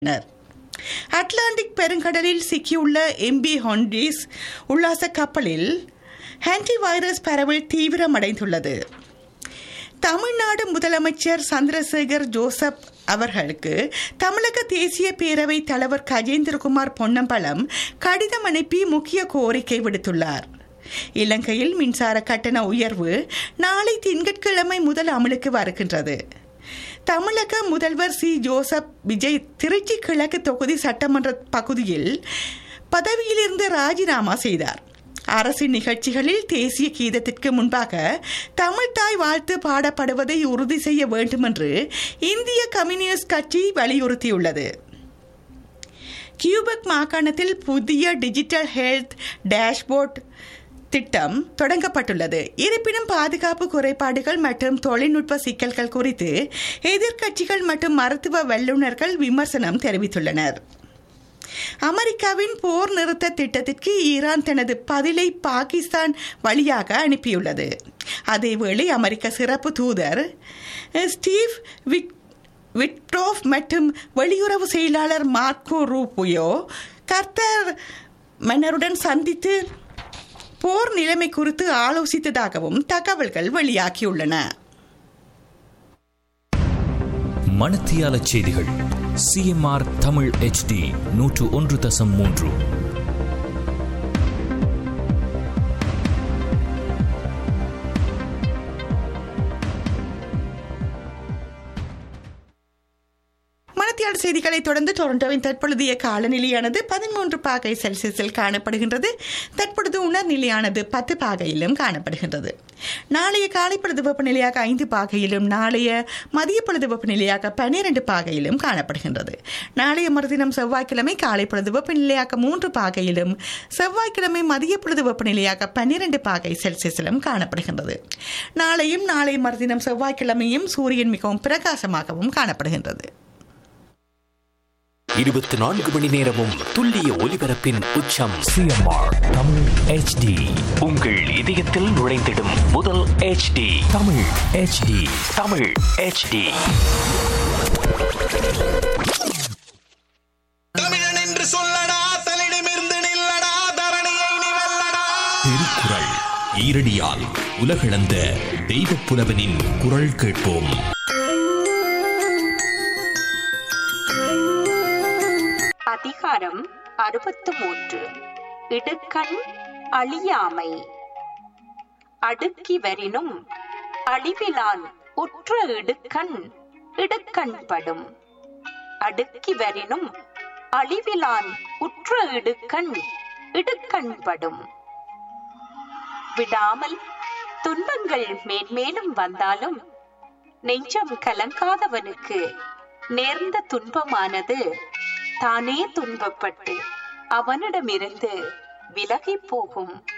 னர். அட்லாண்டிக் பெருங்கடலில் சிக்கியுள்ள எம்பி ஹாண்டிஸ் உல்லாச கப்பலில் ஆன்டி வைரஸ் பரவல் தீவிரமடைந்துள்ளது தமிழ்நாடு முதலமைச்சர் சந்திரசேகர் ஜோசப் அவர்களுக்கு தமிழக தேசிய பேரவை தலைவர் கஜேந்திரகுமார் பொன்னம்பலம் கடிதம் அனுப்பி முக்கிய கோரிக்கை விடுத்துள்ளார் இலங்கையில் மின்சார கட்டண உயர்வு நாளை திங்கட்கிழமை முதல் அமலுக்கு வருகின்றது தமிழக முதல்வர் சி ஜோசப் விஜய் திருச்சி கிழக்கு தொகுதி சட்டமன்ற பகுதியில் பதவியிலிருந்து ராஜினாமா செய்தார் அரசு நிகழ்ச்சிகளில் தேசிய கீதத்திற்கு முன்பாக தமிழ்தாய் வாழ்த்து பாடப்படுவதை உறுதி செய்ய வேண்டும் என்று இந்திய கம்யூனிஸ்ட் கட்சி வலியுறுத்தியுள்ளது கியூபெக் மாகாணத்தில் புதிய டிஜிட்டல் ஹெல்த் டேஷ்போர்ட் திட்டம் தொடங்கப்பட்டுள்ளது இருப்பினும் பாதுகாப்பு குறைபாடுகள் மற்றும் தொழில்நுட்ப சிக்கல்கள் குறித்து எதிர்க்கட்சிகள் மற்றும் மருத்துவ வல்லுநர்கள் விமர்சனம் தெரிவித்துள்ளனர் அமெரிக்காவின் போர் நிறுத்த திட்டத்திற்கு ஈரான் தனது பதிலை பாகிஸ்தான் வழியாக அனுப்பியுள்ளது அதேவேளை அமெரிக்க சிறப்பு தூதர் ஸ்டீவ் விக் விட்ரோஃப் மற்றும் வெளியுறவு செயலாளர் மார்க்கோ ரூபுயோ கர்த்தர் மன்னருடன் சந்தித்து போர் நிலைமை குறித்து ஆலோசித்ததாகவும் தகவல்கள் வெளியாகியுள்ளன மணத்தியால செய்திகள் சிஎம்ஆர் தமிழ் HD நூற்று ஒன்று தசம் மூன்று மணத்தியால் செய்திகளை தொடர்ந்து டொரண்டோவின் தற்பொழுதைய காலநிலையானது பதிமூன்று பாகை செல்சியஸில் காணப்படுகின்றது தற்பொழுது உணர்நிலையானது பத்து பாகையிலும் காணப்படுகின்றது நாளைய காலை பொழுது வெப்பநிலையாக ஐந்து பாகையிலும் நாளைய மதிய பொழுது வெப்பநிலையாக பன்னிரண்டு பாகையிலும் காணப்படுகின்றது நாளைய மறுதினம் செவ்வாய்க்கிழமை காலை பொழுது வெப்பநிலையாக மூன்று பாகையிலும் செவ்வாய்க்கிழமை மதிய பொழுது வெப்பநிலையாக பன்னிரண்டு பாகை செல்சியஸிலும் காணப்படுகின்றது நாளையும் நாளை மறுதினம் செவ்வாய்க்கிழமையும் சூரியன் மிகவும் பிரகாசமாகவும் காணப்படுகின்றது இருபத்தி நான்கு மணி நேரமும் துல்லிய ஒலிபரப்பின் உச்சம் சிஎம்ஆர் தமிழ் HD உங்கள் இதயத்தில் நுழைந்திடும் முதல் HD Tamil HD Tamil HD தமிழன் என்று சொல்லடா தலிடமிருந்து நில்லடா தரணியை நீ வெல்லடா திருக்குறள் ஈரடியால் உலகளந்த தெய்வப் புலவனின் குரல் கேட்போம் அதிகாரம் அறுபத்து மூன்று இடுக்கண் அழியாமை அடுக்கி வரினும் அழிவிலான் உற்ற இடுக்கண் இடுக்கண்படும் அடுக்கி வரினும் அழிவிலான் உற்ற இடுக்கண் இடுக்கண்படும் விடாமல் துன்பங்கள் மேன்மேலும் வந்தாலும் நெஞ்சம் கலங்காதவனுக்கு நேர்ந்த துன்பமானது தானே துன்பப்பட்டு அவனிடமிருந்து விலகிப் போகும்